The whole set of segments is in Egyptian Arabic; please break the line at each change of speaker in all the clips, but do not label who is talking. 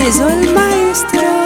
زيزو المايسترو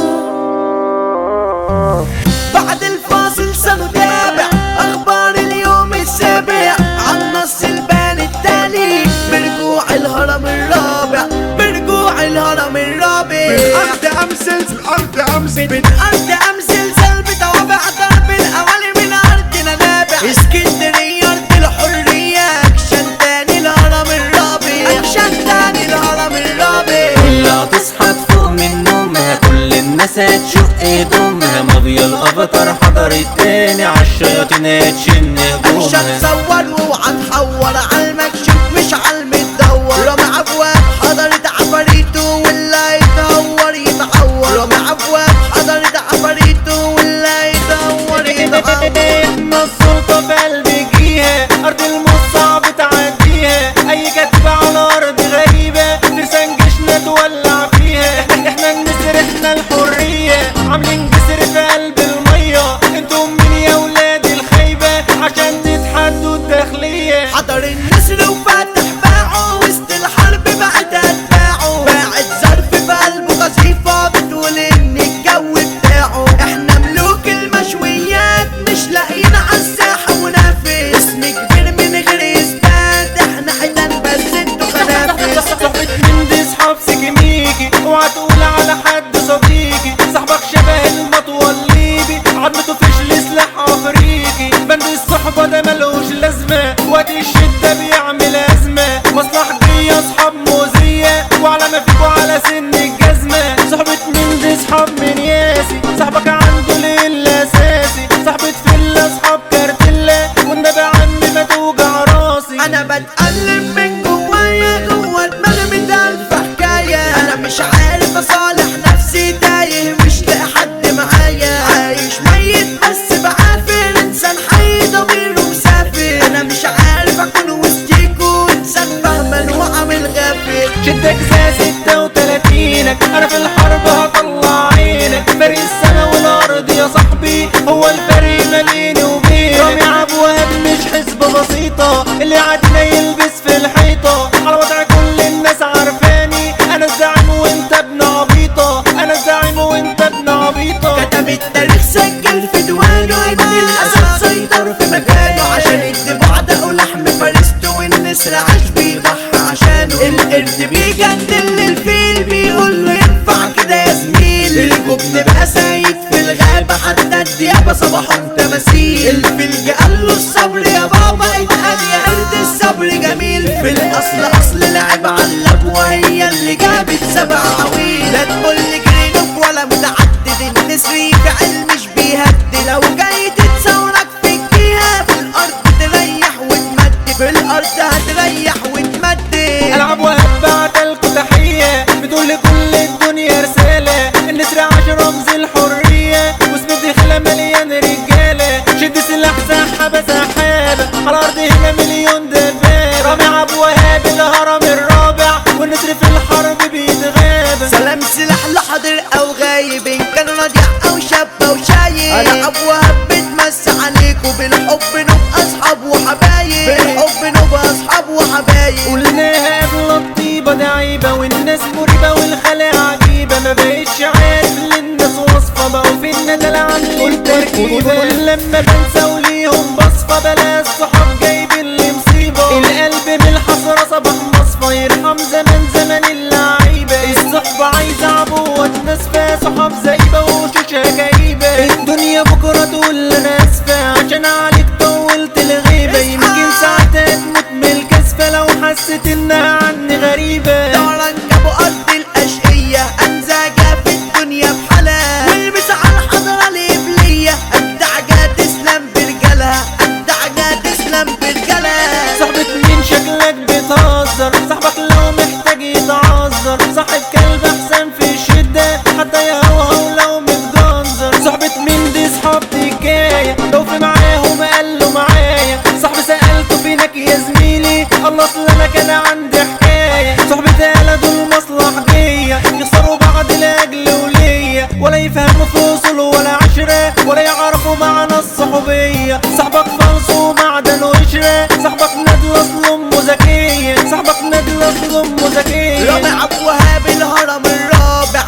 بعد الفاصل سنتابع اخبار اليوم السابع عن نص البان التالي برجوع الهرم الرابع برجوع الهرم الرابع
الارض امثل الارض امثل
من ارض امثل سلب توابع ضرب الاوالي من ارضنا نابع اسكندريه ارض الحريه اكشن تاني الهرم الرابع اكشن تاني الهرم الرابع
كلها تصحى تفوق من نومها كل الناس هتشق هدومها ماضية الافاتار حضرت تاني عالشياطين هتشن
مش
هدومها
هتصور واوعى تحور على المكشوف مش على المدور رامي ابواب حضرت عفاريته واللي يدور يتعور رامي ابواب حضرت عفاريته واللي يدور يتعور
ما السلطة في قلب جيها أرض الموت صعب تعديها أي كتبة على أرض غريبة لسان جيشنا تولع فيها احنا النسر احنا الحرية عاملين جسر في قلب المية انتم مين يا ولاد الخيبة عشان تتحدوا الداخلية
حضر النسر وفتح باعه وسط الحرب بقت اتباعه باعت ظرف في قلبه قذيفة بتقول ان الجو بتاعه احنا ملوك المشويات مش لاقيين عالساحة منافس اسم كبير من غير اثبات احنا حيتان بس انتوا خنافس
صحبة من دي صحاب سكميكي اوعى تقول على حد صديقي صاحبك شبه المطوى الليبي عظمته فيش لسلاح افريقي بند الصحبة ده ملوش لازمة وقت الشدة بيعمل ازمة مصلحتية اصحاب مؤذية وعلى ما فيكوا على سن الجزمة صحبة من دي صحاب من ياسي صاحبك عنده ليل اساسي صاحبة فيلا اصحاب كارتيلا والنبي عمي ما توجع راسي
انا بتألم من جوايا جوا دماغي مية الف حكاية انا مش عارف اصالح نفسي تايه مش لاقي حد معايا عايش ميت بس بعافر انسان حي ضميره مسافر انا مش عارف اكون وسطيكوا انسان فهمان وعامل غافل
شدك زي ستة وتلاتينك انا في الحرب هطلع عينك فرق السما والارض يا صاحبي هو الفرق ما بيني وبينك رامي عب وهب مش حسبة بسيطة اللي عادنا يلبس في الحيطة على وضع كل الناس عارفاني انا الزعيم وانت ابن عبيطة انا الزعيم وانت ابن عبيطة
كتب التاريخ سجل في ديوانه ان الاسد سيطر في مكانه عشان يكتب عدقه لحم فريسته والنسر عاش بيضحي عشانه القرد بيجدل للفيل بيقول له ينفع كده يا زميل الجبن بقى سايد في الغابة حتى الديابة صباحهم تماثيل الفيل قال له الصبر يا بابا اتقال يا قرد الصبر جميل في الاصل اصل لعب علب وهي اللي جابت سبع عويل لا تقول لي جرينوك ولا متعدد النسر فعل مش بيهدي لو جاي تتصورك في الجهة في الارض تريح وتمد في الارض هتريح وتمد
العب وهبعت لكم تحية بتقول لكل الدنيا رسالة النسر عاش رمز الحرية واسم الدخلة مليان رجالة شد سلاح سحابة سحابة على الأرض هنا مليون دبابة رامي عب وهاب الهرم الرابع والنسر في الحرب بيتغابى
سلام سلاح لحاضر او غايب ان كان رضيع او شاب او شايب انا ابواب بتمس عليكوا بالحب نبقى اصحاب وحبايب بالحب نبقى اصحاب وحبايب
قلناها قبل الطيبة دي عيبة والناس مريبة والخلاء عجيبة ما بقتش عارف للناس وصفة بقوا في الندل عاملين تركيبة لما بنسى وليهم بصفة بلا الصحاب جايبين لي مصيبة القلب من الحسرة صباح مصفى يرحم زمان زمان اللعيبة الصحبة عايزة عبوة ناس فيها صحاب زايبة وشوشة كئيبة الدنيا بكرة تقول انا اسفة عشان عليك طولت الغيبة يمكن ساعتها تموت من الكسفة لو حسيت انها عني غريبة
دارا جابوا ارض الاشقية انزاجة في الدنيا بحالها والمس على الحضرة القبلية الدعجة تسلم برجالها الدعجة تسلم برجالها
صاحبة مين شكلك بتهزر صاحبك لو محتاج يتعذر صاحب كلب احسن في الشدة حتى يهوهو لو متجنزر صاحبة مين دي صحاب حكاية لو في معاهم قالوا معايا صاحبي سألته فينك يا زميلي الله اصل انا كان عندي حكاية صاحبتي قال دول مصلحجية يخسروا بعض لاجل وليا ولا يفهموا في اصول ولا عشرة ولا يعرفوا معنى الصحوبية صاحبك فلس ومعدن وقشرة صاحبك ندل اصل امه ذكية صاحبك ندل اصل امه ذكية
رامي عبد الوهاب الهرم الرابع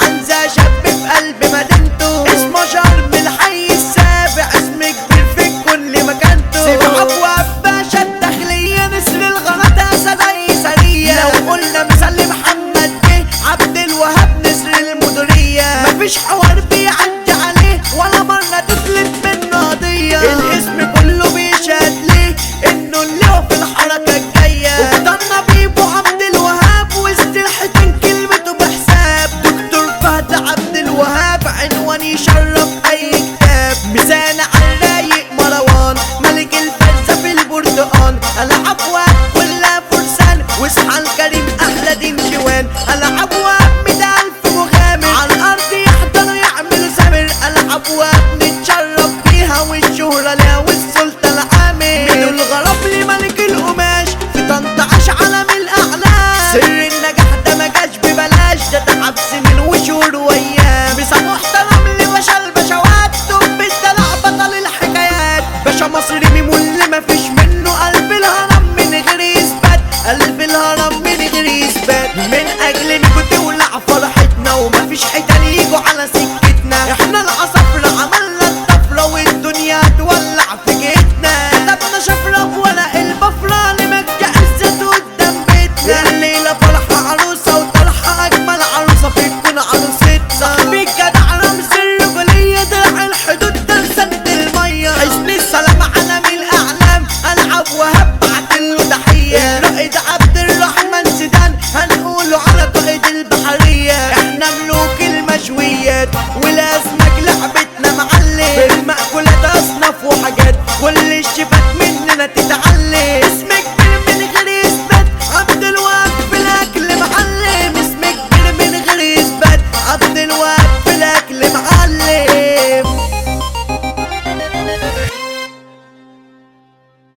حيت